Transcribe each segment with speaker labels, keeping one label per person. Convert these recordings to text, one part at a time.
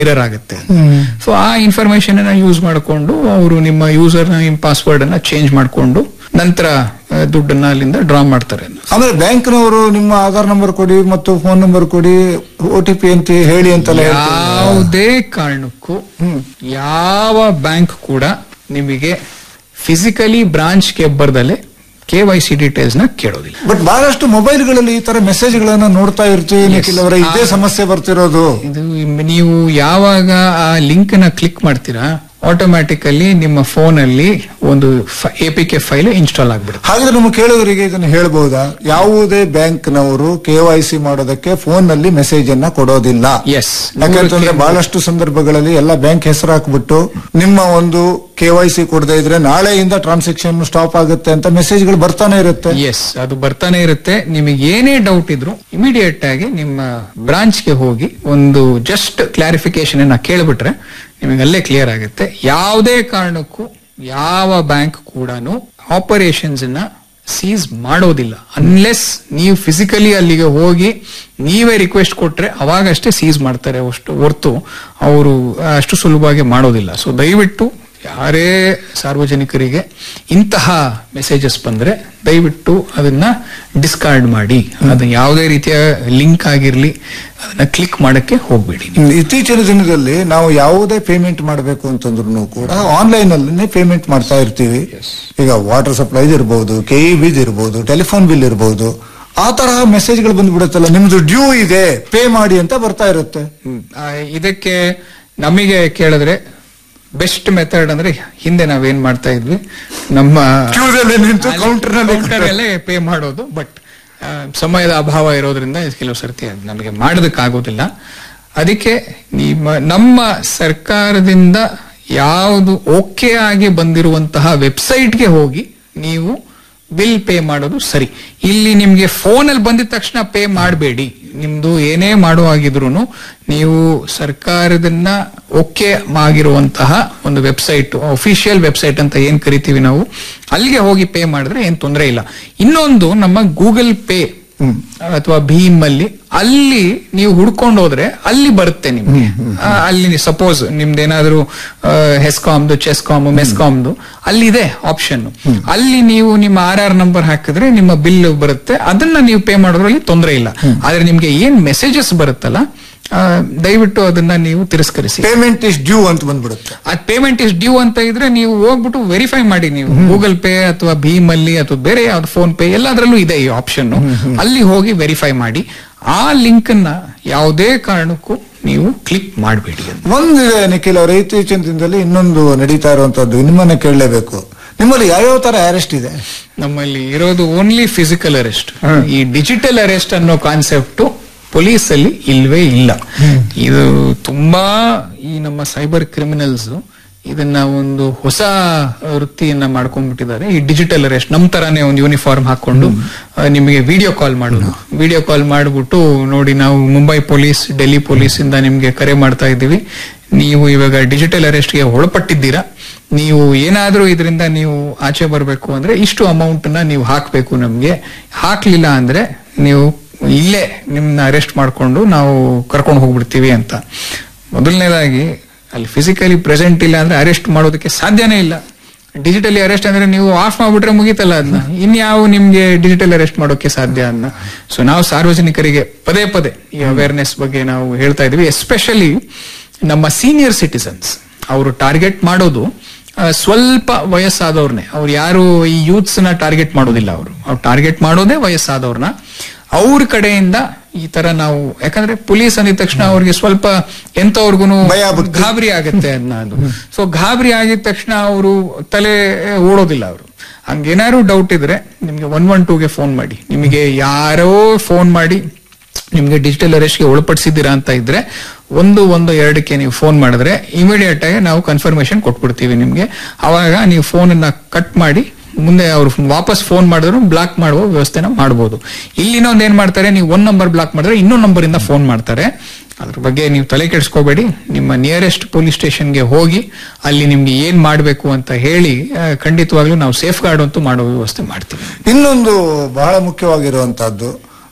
Speaker 1: Error ಆಗುತ್ತೆ so ಆ information ಅನ್ನ ಯೂಸ್ ಮಾಡಿಕೊಂಡು ಅವರು ನಿಮ್ಮ ಯೂಸರ್ ನಿಮ್ಮ ಪಾಸ್ವರ್ಡ್ ಅನ್ನ ಚೇಂಜ್ ಮಾಡಿಕೊಂಡು ನಂತರ ಆ, ದುಡ್ಡನ್ನ ಅಲ್ಲಿಂದ ಡ್ರಾ ಮಾಡ್ತಾರೆ
Speaker 2: ಆಮೇಲೆ ಬ್ಯಾಂಕ್ನವರು ನಿಮ್ಮ ಆಧಾರ್ ನಂಬರ್ ಕೊಡಿ ಮತ್ತು ಫೋನ್ ನಂಬರ್ ಕೊಡಿ ಒ ಟಿ ಪಿ ಅಂತ ಹೇಳಿ ಅಂತೆಲ್ಲ ಹೇಳ್ತಾರೆ.
Speaker 1: ಯಾವುದೇ ಕಾರಣಕ್ಕೂ ಯಾವ ಬ್ಯಾಂಕ್ ಕೂಡ ನಿಮಗೆ ಫಿಸಿಕಲಿ ಬ್ರಾಂಚ್ಗೆ ಬರ್ದಲೆ ಕೆ ವೈ ಸಿ ಡೀಟೇಲ್ಸ್ ನ ಕೇಳೋದಿಲ್ಲ
Speaker 2: ಬಟ್ ಬಹಳಷ್ಟು ಮೊಬೈಲ್ಗಳಲ್ಲಿ ಈ ತರ ಮೆಸೇಜ್ ಗಳನ್ನ ನೋಡ್ತಾ ಇರ್ತೀವಿ ನಿಖಿಲ್ ಅವರೇ ಇದೇ ಸಮಸ್ಯೆ ಬರ್ತಿರೋದು
Speaker 1: ಇದು ಇಮ್- ನೀವು ಯಾವಾಗ ಆ ಲಿಂಕ್ ನ ಕ್ಲಿಕ್ ಮಾಡ್ತೀರಾ ಆಟೋಮ್ಯಾಟಿಕಲಿ ನಿಮ್ಮ ಫೋನ್ ಅಲ್ಲಿ ಒಂದು A P K file install ಆಗ್ಬಿಡುತ್ತೆ
Speaker 2: ಹಾಗಾದ್ರೆ ನಮ್ಮ ಕೇಳುಗರಿಗೆ ಇದನ್ನು ಹೇಳ್ಬಹುದಾ ಯಾವುದೇ ಬ್ಯಾಂಕ್ನವರು ಕೆ ವೈ ಸಿ ಮಾಡೋದಕ್ಕೆ ಫೋನ್ ನಲ್ಲಿ ಮೆಸೇಜ್ ಅನ್ನ ಕೊಡೋದಿಲ್ಲ
Speaker 1: ಎಸ್
Speaker 2: ಯಾಕಂತಂದ್ರೆ ಬಹಳಷ್ಟು ಸಂದರ್ಭಗಳಲ್ಲಿ ಎಲ್ಲ ಬ್ಯಾಂಕ್ ಹೆಸರು ಹಾಕ್ಬಿಟ್ಟು ನಿಮ್ಮ ಒಂದು ಕೆ ವೈ ಸಿ ಕೊಡದೇ ಇದ್ರೆ ನಾಳೆಯಿಂದ ಟ್ರಾನ್ಸಾಕ್ಷನ್ ಸ್ಟಾಪ್ ಆಗುತ್ತೆ ಅಂತ ಮೆಸೇಜ್ಗಳು ಬರ್ತಾನೆ ಇರುತ್ತೆ
Speaker 1: ಎಸ್ ಅದು ಬರ್ತಾನೆ ಇರುತ್ತೆ ನಿಮಗೆ ಏನೇ ಡೌಟ್ ಇದ್ರು ಇಮಿಡಿಯೇಟ್ ಆಗಿ ನಿಮ್ಮ ಬ್ರಾಂಚ್ಗೆ ಹೋಗಿ ಒಂದು ಜಸ್ಟ್ ಕ್ಲಾರಿಫಿಕೇಶನ್ ಅನ್ನ ಕೇಳ್ಬಿಟ್ರೆ ನಿಮಗೆ ಅಲ್ಲೇ ಕ್ಲಿಯರ್ ಆಗುತ್ತೆ ಯಾವುದೇ ಕಾರಣಕ್ಕೂ ಯಾವ ಬ್ಯಾಂಕ್ ಕೂಡ ಆಪರೇಷನ್ಸ್ ನ ಸೀಸ್ ಮಾಡೋದಿಲ್ಲ ಅನ್ಲೆಸ್ ನೀವು ಫಿಸಿಕಲಿ ಅಲ್ಲಿಗೆ ಹೋಗಿ ನೀವೇ ರಿಕ್ವೆಸ್ಟ್ ಕೊಟ್ರೆ ಅವಾಗಷ್ಟೇ ಸೀಸ್ ಮಾಡ್ತಾರೆ ಅಷ್ಟು ಹೊರ್ತು ಅವರು ಅಷ್ಟು ಸುಲಭವಾಗಿ ಮಾಡೋದಿಲ್ಲ ಸೊ ದಯವಿಟ್ಟು ಯಾರೇ ಸಾರ್ವಜನಿಕರಿಗೆ ಇಂತಹ ಮೆಸೇಜಸ್ ಬಂದ್ರೆ ದಯವಿಟ್ಟು ಅದನ್ನ ಡಿಸ್ಕಾರ್ಡ್ ಮಾಡಿ ಅದು ಯಾವುದೇ ರೀತಿಯ ಲಿಂಕ್ ಆಗಿರ್ಲಿ ಅದನ್ನ ಕ್ಲಿಕ್ ಮಾಡಕ್ಕೆ ಹೋಗ್ಬೇಡಿ
Speaker 2: ಹ್ಮ್, ಇತ್ತೀಚಿನ ದಿನದಲ್ಲಿ ನಾವು ಯಾವುದೇ ಪೇಮೆಂಟ್ ಮಾಡಬೇಕು ಅಂತಂದ್ರು ಕೂಡ ಆನ್ಲೈನ್ ಅಲ್ಲೇ ಪೇಮೆಂಟ್ ಮಾಡ್ತಾ ಇರ್ತೀವಿ ಈಗ ವಾಟರ್ ಸಪ್ಲೈ ಇರಬಹುದು ಕೆ ಇ ಬಿಲ್ ಇರಬಹುದು ಟೆಲಿಫೋನ್ ಬಿಲ್ ಇರಬಹುದು ಆ ತರಹ ಮೆಸೇಜ್ಗಳು ಬಂದ್ಬಿಡುತ್ತಲ್ಲ ನಿಮ್ದು ಡ್ಯೂ ಇದೆ ಪೇ ಮಾಡಿ ಅಂತ ಬರ್ತಾ ಇರುತ್ತೆ
Speaker 1: ಆ, ಇದಕ್ಕೆ ನಮಗೆ ಕೇಳಿದ್ರೆ ಬೆಸ್ಟ್ ಮೆಥಡ್ ಅಂದ್ರೆ ಹಿಂದೆ ನಾವೇನ್ ಮಾಡ್ತಾ ಇದ್ವಿ ನಮ್ಮ
Speaker 2: Queue ದಲ್ಲಿ ನಿಂತು counter ನಲ್ಲಿ
Speaker 1: counter ಅಲ್ಲೇ ಪೇ ಮಾಡೋದು ಬಟ್ ಸಮಯದ ಅಭಾವ ಇರೋದ್ರಿಂದ ಕೆಲವು ಸರ್ತಿ ಅದ್ ನಮಗೆ ಮಾಡೋದಕ್ಕಾಗೋದಿಲ್ಲ ಅದಕ್ಕೆ ನಿಮ್ಮ ನಮ್ಮ ಸರ್ಕಾರದಿಂದ ಯಾವುದು ಓಕೆ ಆಗಿ ಬಂದಿರುವಂತಹ ವೆಬ್ಸೈಟ್ಗೆ ಹೋಗಿ ನೀವು ಬಿಲ್ ಪೇ ಮಾಡೋದು ಸರಿ ಇಲ್ಲಿ ನಿಮ್ಗೆ ಫೋನ್ ಅಲ್ಲಿ ಬಂದಿದ ತಕ್ಷಣ ಪೇ ಮಾಡಬೇಡಿ ನಿಮ್ದು ಏನೇ ಮಾಡುವಾಗಿದ್ರು ನೀವು ಸರ್ಕಾರದನ್ನ ಓಕೆ ಆಗಿರುವಂತಹ ಒಂದು ವೆಬ್ಸೈಟ್ ಅಫಿಷಿಯಲ್ ವೆಬ್ಸೈಟ್ ಅಂತ ಏನ್ ಕರಿತೀವಿ ನಾವು ಅಲ್ಲಿಗೆ ಹೋಗಿ ಪೇ ಮಾಡಿದ್ರೆ ಏನ್ ತೊಂದರೆ ಇಲ್ಲ ಇನ್ನೊಂದು ನಮ್ಮ ಗೂಗಲ್ ಪೇ ಅಥವಾ ಭೀಮ್ ಅಲ್ಲಿ ಅಲ್ಲಿ ನೀವು ಹುಡ್ಕೊಂಡು ಹೋದ್ರೆ ಅಲ್ಲಿ ಬರುತ್ತೆ ನಿಮ್ಗೆ ಆ, ಅಲ್ಲಿ ಸಪೋಸ್ ನಿಮ್ದೇನಾದ್ರೂ ಹೆಸ್ಕಾಮ್ದು ಚೆಸ್ಕಾಮ್ ಮೆಸ್ಕಾಮ್ದು ಅಲ್ಲಿದೆ ಆಪ್ಷನ್ ಅಲ್ಲಿ ನೀವು ನಿಮ್ಮ ಆರ್ ಆರ್ ನಂಬರ್ ಹಾಕಿದ್ರೆ ನಿಮ್ಮ ಬಿಲ್ ಬರುತ್ತೆ ಅದನ್ನ ನೀವು ಪೇ ಮಾಡೋದ್ರಲ್ಲಿ ತೊಂದರೆ ಇಲ್ಲ ಆದ್ರೆ ನಿಮ್ಗೆ ಏನ್ ಮೆಸೇಜಸ್ ಬರುತ್ತಲ್ಲ ಆ, ದಯವಿಟ್ಟು ಅದನ್ನ ನೀವು ತಿರಸ್ಕರಿಸಿ
Speaker 2: ಪೇಮೆಂಟ್ ಇಸ್ ಡ್ಯೂ ಅಂತ ಬಂದ್ಬಿಡುತ್ತೆ
Speaker 1: ಅದ್ ಪೇಮೆಂಟ್ ಇಸ್ ಡ್ಯೂ ಅಂತ ಇದ್ರೆ ನೀವು ಹೋಗ್ಬಿಟ್ಟು ವೆರಿಫೈ ಮಾಡಿ ನೀವು ಗೂಗಲ್ ಪೇ ಅಥವಾ ಭೀಮ್ ಅಲ್ಲಿ ಅಥವಾ ಬೇರೆ ಯಾವ್ದು ಫೋನ್ ಪೇ ಎಲ್ಲದರಲ್ಲೂ ಇದೆ ಈ ಆಪ್ಷನ್ ಅಲ್ಲಿ ಹೋಗಿ ವೆರಿಫೈ ಮಾಡಿ ಆ ಲಿಂಕ್ ಅನ್ನ ಯಾವುದೇ ಕಾರಣಕ್ಕೂ ನೀವು ಕ್ಲಿಕ್ ಮಾಡಬೇಡಿ ಅಂತ
Speaker 2: ಒಂದಿದೆ ನಿಖಿಲ್ ಅವರ ಇತ್ತೀಚಿನ ದಿನದಲ್ಲಿ ಇನ್ನೊಂದು ನಡೀತಾ ಇರುವಂತದ್ದು ನಿಮ್ಮನ್ನ ಕೇಳಲೇಬೇಕು ನಿಮ್ಮಲ್ಲಿ ಯಾವ್ಯಾವ ತರ ಅರೆಸ್ಟ್ ಇದೆ
Speaker 1: ನಮ್ಮಲ್ಲಿ ಇರೋದು ಓನ್ಲಿ ಫಿಸಿಕಲ್ ಅರೆಸ್ಟ್ ಈ ಡಿಜಿಟಲ್ ಅರೆಸ್ಟ್ ಅನ್ನೋ ಕಾನ್ಸೆಪ್ಟ್ ಪೊಲೀಸ್ ಅಲ್ಲಿ ಇಲ್ವೇ ಇಲ್ಲ ಇದು ತುಂಬಾ ಈ ನಮ್ಮ ಸೈಬರ್ ಕ್ರಿಮಿನಲ್ಸ್ ಇದನ್ನ ಒಂದು ಹೊಸ ವೃತ್ತಿಯನ್ನ ಮಾಡ್ಕೊಂಡ್ಬಿಟ್ಟಿದ್ದಾರೆ ಈ ಡಿಜಿಟಲ್ ಅರೆಸ್ಟ್ ನಮ್ ತರಾನೇ ಒಂದು ಯೂನಿಫಾರ್ಮ್ ಹಾಕೊಂಡು ಆ, ನಿಮಗೆ ವಿಡಿಯೋ ಕಾಲ್ ಮಾಡೋದು ವಿಡಿಯೋ ಕಾಲ್ ಮಾಡ್ಬಿಟ್ಟು ನೋಡಿ ನಾವು ಮುಂಬೈ ಪೊಲೀಸ್ ಡೆಲ್ಲಿ ಪೊಲೀಸ್ ಇಂದ ನಿಮ್ಗೆ ಕರೆ ಮಾಡ್ತಾ ಇದ್ದೀವಿ ನೀವು ಇವಾಗ ಡಿಜಿಟಲ್ ಅರೆಸ್ಟ್ಗೆ ಒಳಪಟ್ಟಿದ್ದೀರಾ ನೀವು ಏನಾದ್ರೂ ಇದರಿಂದ ನೀವು ಆಚೆ ಬರಬೇಕು ಅಂದ್ರೆ ಇಷ್ಟು ಅಮೌಂಟ್ ನ ನೀವು ಹಾಕ್ಬೇಕು ನಮ್ಗೆ ಹಾಕ್ಲಿಲ್ಲ ಅಂದ್ರೆ ನೀವು ಇಲ್ಲೇ ನಿಮ್ನ ಅರೆಸ್ಟ್ ಮಾಡ್ಕೊಂಡು ನಾವು ಕರ್ಕೊಂಡು ಹೋಗ್ಬಿಡ್ತೀವಿ ಅಂತ ಮೊದಲನೇದಾಗಿ ಅಲ್ಲಿ ಫಿಸಿಕಲಿ ಪ್ರೆಸೆಂಟ್ ಇಲ್ಲ ಅಂದ್ರೆ ಅರೆಸ್ಟ್ ಮಾಡೋದಕ್ಕೆ ಸಾಧ್ಯನೇ ಇಲ್ಲ ಡಿಜಿಟಲಿ ಅರೆಸ್ಟ್ ಅಂದ್ರೆ ನೀವು ಆಫ್ ಮಾಡ್ಬಿಟ್ರೆ ಮುಗೀತಲ್ಲ ಅದನ್ನ ಇನ್ಯಾವ ನಿಮ್ಗೆ ಡಿಜಿಟಲ್ ಅರೆಸ್ಟ್ ಮಾಡೋಕೆ ಸಾಧ್ಯ ಅದನ್ನ ಸೊ ನಾವು ಸಾರ್ವಜನಿಕರಿಗೆ ಪದೇ ಪದೇ ಈ ಅವೇರ್ನೆಸ್ ಬಗ್ಗೆ ನಾವು ಹೇಳ್ತಾ ಇದೀವಿ ಎಸ್ಪೆಷಲಿ ನಮ್ಮ ಸೀನಿಯರ್ ಸಿಟಿಸನ್ಸ್ ಅವರು ಟಾರ್ಗೆಟ್ ಮಾಡೋದು ಆ, ಸ್ವಲ್ಪ ವಯಸ್ಸಾದವ್ರನ್ನೇ ಅವ್ರು ಯಾರು ಈ ಯೂತ್ಸ್ ನ ಟಾರ್ಗೆಟ್ ಮಾಡೋದಿಲ್ಲ ಅವರು ಅವ್ರು ಟಾರ್ಗೆಟ್ ಮಾಡೋದೇ ವಯಸ್ಸಾದವ್ರನ್ನ ಅವ್ರ ಕಡೆಯಿಂದ ಈ ತರ ನಾವು ಯಾಕಂದ್ರೆ ಪೊಲೀಸ್ ಅಂದಿದ ತಕ್ಷಣ ಅವ್ರಿಗೆ ಸ್ವಲ್ಪ ಎಂತವ್ರಿಗೂ
Speaker 2: ಭಯ ಭಕ್ತಿ.
Speaker 1: ಗಾಬರಿ ಆಗುತ್ತೆ ಅನ್ನೋದು ಸೊ ಗಾಬರಿ ಆಗಿದ ತಕ್ಷಣ ಅವರು ತಲೆ ಓಡೋದಿಲ್ಲ ಅವರು ಹಂಗೇನಾದ್ರು ಡೌಟ್ ಇದ್ರೆ ನಿಮ್ಗೆ ಒನ್ ಒನ್ ಟೂಗೆ ಫೋನ್ ಮಾಡಿ ನಿಮಗೆ ಯಾರೋ ಫೋನ್ ಮಾಡಿ ನಿಮ್ಗೆ ಡಿಜಿಟಲ್ ಅರೆಸ್ಟ್ಗೆ ಒಳಪಡಿಸಿದ್ದೀರಾ ಅಂತ ಇದ್ರೆ ಒಂದು ಒಂದು ಎರಡಕ್ಕೆ ನೀವು ಫೋನ್ ಮಾಡಿದ್ರೆ ಇಮಿಡಿಯೇಟ್ ಆಗಿ ನಾವು ಕನ್ಫರ್ಮೇಶನ್ ಕೊಟ್ಬಿಡ್ತೀವಿ ನಿಮ್ಗೆ ಅವಾಗ ನೀವು ಫೋನ್ ಅನ್ನ ಕಟ್ ಮಾಡಿ ಮುಂದೆ ಅವ್ರು ವಾಪಸ್ ಫೋನ್ ಮಾಡಿದ್ರು ಬ್ಲಾಕ್ ಮಾಡುವ ವ್ಯವಸ್ಥೆನ ಮಾಡಬಹುದು ಇಲ್ಲಿ ಇನ್ನೊಂದು ಏನ್ ಮಾಡ್ತಾರೆ ನೀವು ಒಂದ್ ನಂಬರ್ ಬ್ಲಾಕ್ ಮಾಡಿದ್ರೆ ಇನ್ನೊಂದು ನಂಬರ್ ಇಂದ ಫೋನ್ ಮಾಡ್ತಾರೆ ಅದ್ರ ಬಗ್ಗೆ ನೀವು ತಲೆ ಕೆಡಿಸ್ಕೋಬೇಡಿ ನಿಮ್ಮ ನಿಯರೆಸ್ಟ್ ಪೊಲೀಸ್ ಸ್ಟೇಷನ್ಗೆ ಹೋಗಿ ಅಲ್ಲಿ ನಿಮ್ಗೆ ಏನ್ ಮಾಡ್ಬೇಕು ಅಂತ ಹೇಳಿ ಆ, ಖಂಡಿತವಾಗ್ಲೂ ನಾವು ಸೇಫ್ ಗಾರ್ಡ್ ಅಂತೂ ಮಾಡೋ ವ್ಯವಸ್ಥೆ ಮಾಡ್ತೀವಿ
Speaker 2: ಇನ್ನೊಂದು ಬಹಳ ಮುಖ್ಯವಾಗಿರುವಂತಹದ್ದು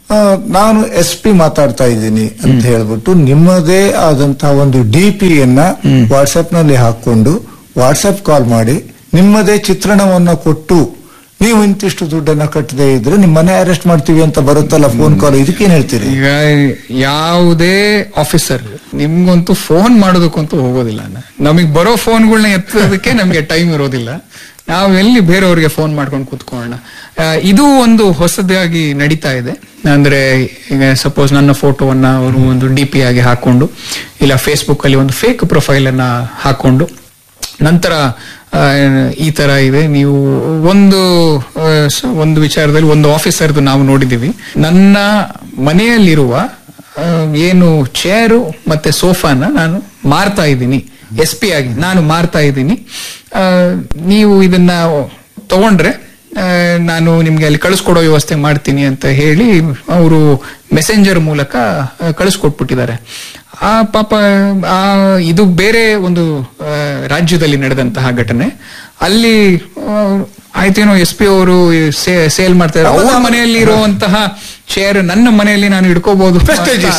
Speaker 2: ಆ, ನಾನು ಎಸ್ ಪಿ ಮಾತಾಡ್ತಾ ಇದ್ದೀನಿ ಅಂತ ಹೇಳ್ಬಿಟ್ಟು ನಿಮ್ಮದೇ ಆದಂತಹ ಒಂದು ಡಿ ಪಿಯನ್ನ ವಾಟ್ಸ್ಆಪ್ ನಲ್ಲಿ ಹಾಕೊಂಡು ವಾಟ್ಸ್ಆಪ್ ಕಾಲ್ ಮಾಡಿ ನಿಮ್ಮದೇ ಚಿತ್ರಣವನ್ನ ಕೊಟ್ಟು ನೀವು ಇಂತಿಷ್ಟು ದುಡ್ಡನ್ನ ಕಟ್ಟದೇ ಇದ್ರೆ ನಿಮ್ಮನೆ ಅರೆಸ್ಟ್ ಮಾಡ್ತೀವಿ ಅಂತ ಬರುತ್ತಲ್ಲ ಫೋನ್ ಕಾಲ್ ಇದಕ್ಕೇನ್ ಹೇಳ್ತೀರಿ
Speaker 1: ಈಗ ಯಾವುದೇ ಆಫೀಸರ್ ನಿಮ್ಗಂತೂ ಫೋನ್ ಮಾಡೋದಕ್ಕಂತೂ ಹೋಗೋದಿಲ್ಲ ನಮಗ್ ಬರೋ ಫೋನ್ಗಳನ್ನ ಎತ್ತೋದಕ್ಕೆ ನಮ್ಗೆ ಟೈಮ್ ಇರೋದಿಲ್ಲ ನಾವು ಎಲ್ಲಿ ಬೇರೆಯವ್ರಿಗೆ ಫೋನ್ ಮಾಡ್ಕೊಂಡು ಕೂತ್ಕೊಳ್ಳೋಣ ಆ, ಇದು ಒಂದು ಹೊಸದಾಗಿ ನಡೀತಾ ಇದೆ ಅಂದ್ರೆ ಈಗ ಸಪೋಸ್ ನನ್ನ ಫೋಟೋವನ್ನ ಅವರು ಒಂದು ಡಿ ಪಿ ಆಗಿ ಹಾಕೊಂಡು ಇಲ್ಲ ಫೇಸ್ಬುಕ್ ಅಲ್ಲಿ ಒಂದು ಫೇಕ್ ಪ್ರೊಫೈಲ್ ಅನ್ನ ಹಾಕೊಂಡು ನಂತರ ಆ, ಈ ತರ ಇದೆ ನೀವು ಒಂದು ಆ, ಸ- ಒಂದು ವಿಚಾರದಲ್ಲಿ ಒಂದು ಆಫೀಸರ್ದು ನಾವು ನೋಡಿದೀವಿ ನನ್ನ ಮನೆಯಲ್ಲಿರುವ ಆ, ಏನು ಚೇರು ಮತ್ತೆ ಸೋಫಾನ ನಾನು ಮಾರ್ತಾ ಇದ್ದೀನಿ ಎಸ್ ಪಿ ಆಗಿ ನಾನು ಮಾರ್ತಾ ಇದ್ದೀನಿ ಆ, ನೀವು ಇದನ್ನ ತಗೊಂಡ್ರೆ ಆ, ನಾನು ನಿಮ್ಗೆ ಅಲ್ಲಿ ಕಳಿಸ್ಕೊಡೋ ವ್ಯವಸ್ಥೆ ಮಾಡ್ತೀನಿ ಅಂತ ಹೇಳಿ ಅವರು ಮೆಸೆಂಜರ್ ಮೂಲಕ ಆ, ಕಳಿಸ್ಕೊಟ್ಬಿಟ್ಟಿದ್ದಾರೆ ಆ ಪಾಪ ಆ ಇದು ಬೇರೆ ಒಂದು ಆ, ರಾಜ್ಯದಲ್ಲಿ ನಡೆದಂತಹ ಘಟನೆ ಅಲ್ಲಿ ಆ, ಆಯ್ತೇನೋ ಎಸ್ ಪಿ ಅವರು ಸೇಲ್ ಮಾಡ್ತಾರೆ ಅವ್ರ ಮನೆಯಲ್ಲಿ ಇರುವಂತಹ ಶೇರ್ ನನ್ನ ಮನೆಯಲ್ಲಿ ನಾನು ಇಟ್ಕೋಬಹುದು
Speaker 2: Prestigious.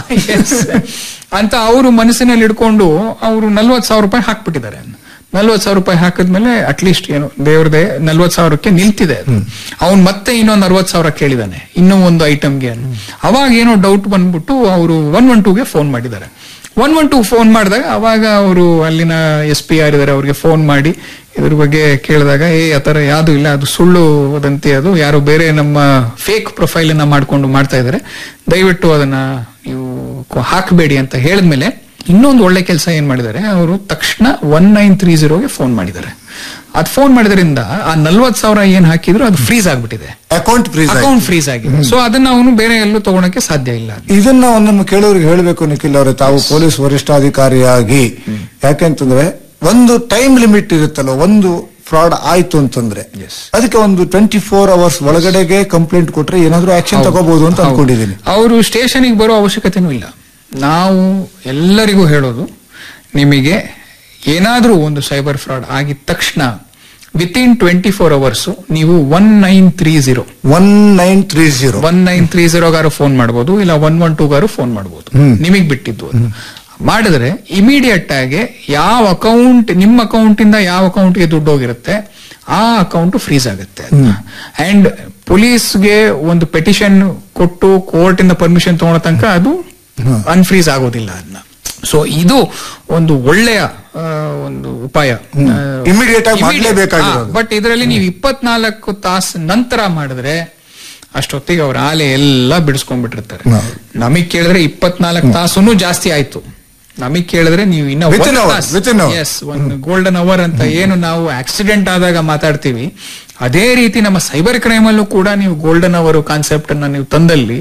Speaker 1: ಅಂತ ಅವರು ಮನಸ್ಸಿನಲ್ಲಿ ಇಟ್ಕೊಂಡು ಅವರು ನಲ್ವತ್ ಸಾವಿರ ರೂಪಾಯಿ ಹಾಕ್ಬಿಟ್ಟಿದ್ದಾರೆ ನಲ್ವತ್ ಸಾವಿರ ರೂಪಾಯಿ ಹಾಕಿದ್ಮೇಲೆ ಅಟ್ಲೀಸ್ಟ್ ಏನು ದೇವ್ರದೇ ನಲ್ವತ್ ಸಾವಿರಕ್ಕೆ ನಿಲ್ತಿದೆ ಅವ್ನ್ ಮತ್ತೆ ಇನ್ನೊಂದು ಅರವತ್ ಸಾವಿರ ಕೇಳಿದಾನೆ ಇನ್ನೂ ಒಂದು ಐಟಮ್ಗೆ ಅವಾಗ ಏನೋ ಡೌಟ್ ಬಂದ್ಬಿಟ್ಟು ಅವರು ಒನ್ ಒನ್ ಟೂಗೆ ಫೋನ್ ಮಾಡಿದ್ದಾರೆ ಒನ್ ಒನ್ ಟೂ ಫೋನ್ ಮಾಡಿದಾಗ ಅವಾಗ ಅವರು ಅಲ್ಲಿನ ಎಸ್ ಪಿ ಯಾರಿದ್ದಾರೆ ಅವ್ರಿಗೆ ಫೋನ್ ಮಾಡಿ ಇದ್ರ ಬಗ್ಗೆ ಕೇಳಿದಾಗ ಏ ಆತರ ಯಾವ್ದು ಇಲ್ಲ ಅದು ಸುಳ್ಳು ವದಂತಿ ಅದು ಯಾರೋ ಬೇರೆ ನಮ್ಮ ಫೇಕ್ ಪ್ರೊಫೈಲ್ ಅನ್ನ ಮಾಡ್ಕೊಂಡು ಮಾಡ್ತಾ ಇದ್ದಾರೆ ದಯವಿಟ್ಟು ಅದನ್ನ ನೀವು ಕೊ- ಹಾಕ್ಬೇಡಿ ಅಂತ ಹೇಳಿದ್ಮೇಲೆ ಇನ್ನೊಂದು ಒಳ್ಳೆ ಕೆಲಸ ಏನ್ ಮಾಡಿದ್ದಾರೆ ಅವರು ತಕ್ಷಣ ಒನ್ ನೈನ್ ತ್ರೀ ಜೀರೋಗೆ ಫೋನ್ ಮಾಡಿದ್ದಾರೆ ಅದ್ ಫೋನ್ ಮಾಡಿದ್ರಿಂದ ಆ ನಲ್ವತ್ ಸಾವಿರ ಏನ್ ಹಾಕಿದ್ರು ಅದು ಫ್ರೀಸ್ ಆಗ್ಬಿಟ್ಟಿದೆ
Speaker 2: ಅಕೌಂಟ್ ಫ್ರೀಸ್
Speaker 1: ಅಕೌಂಟ್ ಫ್ರೀಸ್ ಆಗಿದೆ ಸೊ ಅದನ್ನ ಅವನು ಬೇರೆ ಎಲ್ಲೂ ತಗೊಳಕ್ಕೆ ಸಾಧ್ಯ ಇಲ್ಲ
Speaker 2: ಇದನ್ನ ನಮ್ಮ ಕೇಳೋರಿಗೆ ಹೇಳಬೇಕು ನಿಖಿಲ್ ಅವರೇ ತಾವು ಪೊಲೀಸ್ ವರಿಷ್ಠಾಧಿಕಾರಿಯಾಗಿ ಯಾಕೆಂತಂದ್ರೆ ಒಂದು ಟೈಮ್ ಲಿಮಿಟ್ ಇರುತ್ತಲ್ಲ ಒಂದು ಫ್ರಾಡ್ ಆಯ್ತು ಅಂತಂದ್ರೆ
Speaker 1: Yes.
Speaker 2: ಅದಕ್ಕೆ ಒಂದು ಟ್ವೆಂಟಿ ಫೋರ್ ಅವರ್ಸ್ ಒಳಗಡೆಗೆ ಕಂಪ್ಲೇಂಟ್ ಕೊಟ್ರೆ ಏನಾದ್ರೂ ಆಕ್ಷನ್ ತಗೋಬಹುದು ಅಂತ ಅನ್ಕೊಂಡಿದ್ದೀನಿ
Speaker 1: ಅವರು ಸ್ಟೇಷನ್ಗೆ ಬರೋ ಅವಶ್ಯಕತೆನೂ ಇಲ್ಲ ನಾವು ಎಲ್ಲರಿಗೂ ಹೇಳೋದು ನಿಮಗೆ ಏನಾದ್ರೂ ಒಂದು ಸೈಬರ್ ಫ್ರಾಡ್ ಆಗಿದ ತಕ್ಷಣ within twenty four hours ನೀವು one nine three zero
Speaker 2: one nine three zero
Speaker 1: one nine three ಗಾರು ಫೋನ್ ಮಾಡಬಹುದು ಇಲ್ಲ ಒನ್ ಒನ್ ಟೂ ಗಾರು ಫೋನ್ ಮಾಡಬಹುದು ನಿಮಗ್ ಬಿಟ್ಟಿದ್ದು ಅದು. ಮಾಡಿದ್ರೆ ಇಮಿಡಿಯೇಟ್ ಆಗಿ ಯಾವ ಅಕೌಂಟ್ ನಿಮ್ಮ ಅಕೌಂಟ್ ಇಂದ ಯಾವ ಅಕೌಂಟ್ಗೆ ದುಡ್ಡು ಹೋಗಿರುತ್ತೆ ಆ ಅಕೌಂಟ್ ಫ್ರೀಸ್ ಆಗುತ್ತೆ ಅಂಡ್ ಪೊಲೀಸ್ಗೆ ಒಂದು ಪೆಟಿಷನ್ ಕೊಟ್ಟು ಕೋರ್ಟ್ ಇಂದ ಪರ್ಮಿಷನ್ ತಗೊಳ್ಳೋ ತನಕ ಅದು ಅನ್ಫ್ರೀಸ್ ಆಗೋದಿಲ್ಲ ಅದನ್ನ ಸೊ ಇದು ಒಂದು ಒಳ್ಳೆಯ ಆ, ಒಂದು ಉಪಾಯ
Speaker 2: Immediate ಆಗಿ ಮಾಡ್ಲೇಬೇಕಾಗಿರೋದು.
Speaker 1: ಬಟ್ ಇದರಲ್ಲಿ ನೀವು ಇಪ್ಪತ್ನಾಲ್ಕು ತಾಸು ನಂತರ ಮಾಡಿದ್ರೆ ಅಷ್ಟೊತ್ತಿಗೆ ಅವ್ರ ಆಲೆ ಎಲ್ಲ ಬಿಡಿಸ್ಕೊಂಡ್ಬಿಟ್ಟಿರ್ತಾರೆ
Speaker 2: ಹೌದು.
Speaker 1: ನಮಗ್ ಕೇಳಿದ್ರೆ ಇಪ್ಪತ್ನಾಲ್ಕು ತಾಸುನು ಜಾಸ್ತಿ ಆಯ್ತು ನಮಗ್ ಕೇಳಿದ್ರೆ ನೀವು ಇನ್ನ
Speaker 2: Within hour, within hour.
Speaker 1: Yes ಒಂದು ಗೋಲ್ಡನ್ ಅವರ್ ಅಂತ ಏನು ನಾವು ಆಕ್ಸಿಡೆಂಟ್ ಆದಾಗ ಮಾತಾಡ್ತೀವಿ ಅದೇ ರೀತಿ ನಮ್ಮ ಸೈಬರ್ ಕ್ರೈಮ್ ಅಲ್ಲೂ ಕೂಡ ನೀವು ಗೋಲ್ಡನ್ ಅವರ್ ಕಾನ್ಸೆಪ್ಟ್ ಅನ್ನ ನೀವು ತಂದಲ್ಲಿ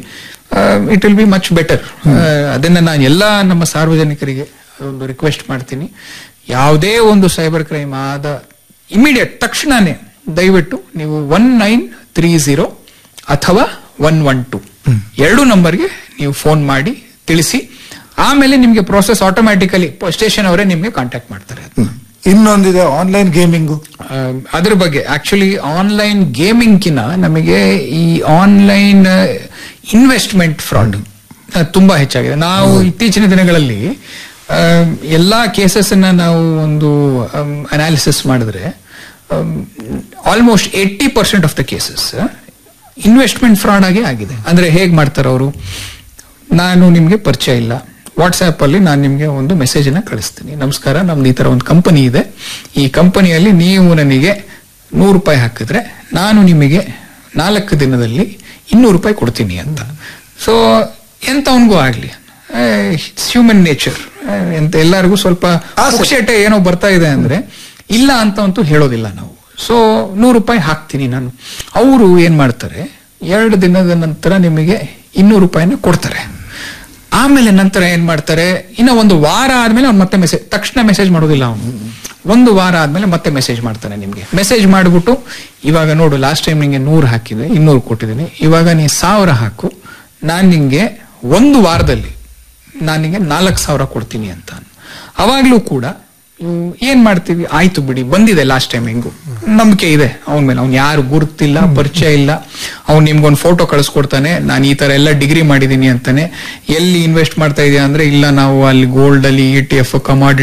Speaker 1: it will be much better ಅದನ್ನ ನಾನು ಎಲ್ಲಾ ನಮ್ಮ ಸಾರ್ವಜನಿಕರಿಗೆ ಒಂದು ರಿಕ್ವೆಸ್ಟ್ ಮಾಡ್ತೀನಿ ಯಾವುದೇ ಒಂದು ಸೈಬರ್ ಕ್ರೈಮ್ ಆದ ಇಮಿಡಿಯೇಟ್ ತಕ್ಷಣನೇ ದಯವಿಟ್ಟು ನೀವು ಒನ್ ನೈನ್ ತ್ರೀ ಜೀರೋ ಅಥವಾ ಒನ್ ಒನ್ ಟು ಎರಡು ನಂಬರ್ಗೆ ನೀವು ಫೋನ್ ಮಾಡಿ ತಿಳಿಸಿ ಆಮೇಲೆ ನಿಮ್ಗೆ ಪ್ರೋಸೆಸ್ ಆಟೋಮ್ಯಾಟಿಕಲಿ ಸ್ಟೇಷನ್ ಅವರೇ ನಿಮ್ಗೆ ಕಾಂಟ್ಯಾಕ್ಟ್ ಮಾಡ್ತಾರೆ
Speaker 2: ಇನ್ನೊಂದಿದೆ ಆನ್ಲೈನ್ ಗೇಮಿಂಗು
Speaker 1: ಆ, ಅದ್ರ ಬಗ್ಗೆ ಆಕ್ಚುಲಿ ಆನ್ಲೈನ್ ಗೇಮಿಂಗ್ ಕಿನ ನಮಗೆ ಈ ಆನ್ಲೈನ್ ಇನ್ವೆಸ್ಟ್ಮೆಂಟ್ ಫ್ರಾಡ್ ತುಂಬಾ ಹೆಚ್ಚಾಗಿದೆ ನಾವು ಇತ್ತೀಚಿನ ದಿನಗಳಲ್ಲಿ ಆ, ಎಲ್ಲಾ ಕೇಸಸ್ ಅನ್ನ ನಾವು ಒಂದು ಅನಾಲಿಸಿಸ್ ಮಾಡಿದ್ರೆ almost eighty percent of the cases investment fraud ಆಗೇ ಆಗಿದೆ ಅಂದ್ರೆ ಹೇಗ್ ಮಾಡ್ತಾರೆ ಅವರು ನಾನು ನಿಮ್ಗೆ ಪರಿಚಯ ಇಲ್ಲ ವಾಟ್ಸ್ಆಪ್ ಅಲ್ಲಿ ನಾನು ನಿಮ್ಗೆ ಒಂದು ಮೆಸೇಜ್ ಅನ್ನ ಕಳಿಸ್ತೀನಿ ನಮಸ್ಕಾರ ನಮ್ದು ಈ ತರ ಒಂದು ಕಂಪನಿ ಇದೆ ಈ ಕಂಪನಿಯಲ್ಲಿ ನೀವು ನನಗೆ ನೂರು ರೂಪಾಯಿ ಹಾಕಿದ್ರೆ ನಾನು ನಿಮಗೆ ನಾಲ್ಕು ದಿನದಲ್ಲಿ ಇನ್ನೂರು ರೂಪಾಯಿ ಕೊಡ್ತೀನಿ ಅಂತ ಸೊ ಎಂತವನ್ಗೂ ಆಗ್ಲಿ ಹ್ಯೂಮನ್ ನೇಚರ್ ಎಂತ ಎಲ್ಲರಿಗೂ ಸ್ವಲ್ಪ
Speaker 2: ಆಸೆ.
Speaker 1: ಪುಕ್ಷಟೆ ಏನೋ ಬರ್ತಾ ಇದೆ ಅಂದ್ರೆ ಇಲ್ಲ ಅಂತ ಅಂತೂ ಹೇಳೋದಿಲ್ಲ ನಾವು ಸೊ ನೂರು ರೂಪಾಯಿ ಹಾಕ್ತೀನಿ ನಾನು ಅವರು ಏನ್ ಮಾಡ್ತಾರೆ ಎರಡು ದಿನದ ನಂತರ ನಿಮಗೆ ಇನ್ನೂರು ರೂಪಾಯಿನ ಕೊಡ್ತಾರೆ ಆಮೇಲೆ ನಂತರ ಏನ್ ಮಾಡ್ತಾರೆ ಇನ್ನ ಒಂದು ವಾರ ಆದ್ಮೇಲೆ ಅವ್ನು ಮತ್ತೆ ಮೆಸೇಜ್ ತಕ್ಷಣ ಮೆಸೇಜ್ ಮಾಡೋದಿಲ್ಲ ಅವನು ಒಂದು ವಾರ ಆದ್ಮೇಲೆ ಮತ್ತೆ ಮೆಸೇಜ್ ಮಾಡ್ತಾನೆ ನಿಮ್ಗೆ ಮೆಸೇಜ್ ಮಾಡ್ಬಿಟ್ಟು ಇವಾಗ ನೋಡು ಲಾಸ್ಟ್ ಟೈಮ್ ನಿಂಗೆ ನೂರು ಹಾಕಿದೆ ಇನ್ನೂರು ಕೊಟ್ಟಿದ್ದೀನಿ ಇವಾಗ ನೀ ಸಾವಿರ ಹಾಕು ನಾನ್ ನಿಂಗೆ ಒಂದು ವಾರದಲ್ಲಿ ನಾನು ನಿಂಗೆ ನಾಲ್ಕು ಸಾವಿರ ಕೊಡ್ತೀನಿ ಅಂತ ಅವಾಗ್ಲೂ ಕೂಡ ಹ್ಮ್, ಏನ್ ಮಾಡ್ತೀವಿ ಆಯ್ತು ಬಿಡಿ ಬಂದಿದೆ ಲಾಸ್ಟ್ ಟೈಮ್ ಹೆಂಗು ನಂಬಿಕೆ ಇದೆ ಅವನ ಮೇಲೆ ಅವ್ನು ಯಾರು ಗುರುತಿಲ್ಲ ಪರಿಚಯ ಇಲ್ಲ ಅವ್ನು ನಿಮ್ಗೊಂದು ಫೋಟೋ ಕಳಿಸ್ಕೊಡ್ತಾನೆ ನಾನು ಈ ತರ ಎಲ್ಲ ಡಿಗ್ರಿ ಮಾಡಿದೀನಿ ಅಂತಾನೆ ಎಲ್ಲಿ ಇನ್ವೆಸ್ಟ್ ಮಾಡ್ತಾ ಇದೀಯ ಅಂದ್ರೆ ಇಲ್ಲ ನಾವು ಅಲ್ಲಿ ಗೋಲ್ಡ್ ಅಲ್ಲಿ ಇ ಟಿ ಎಫ್ ಕಮಾಡಿ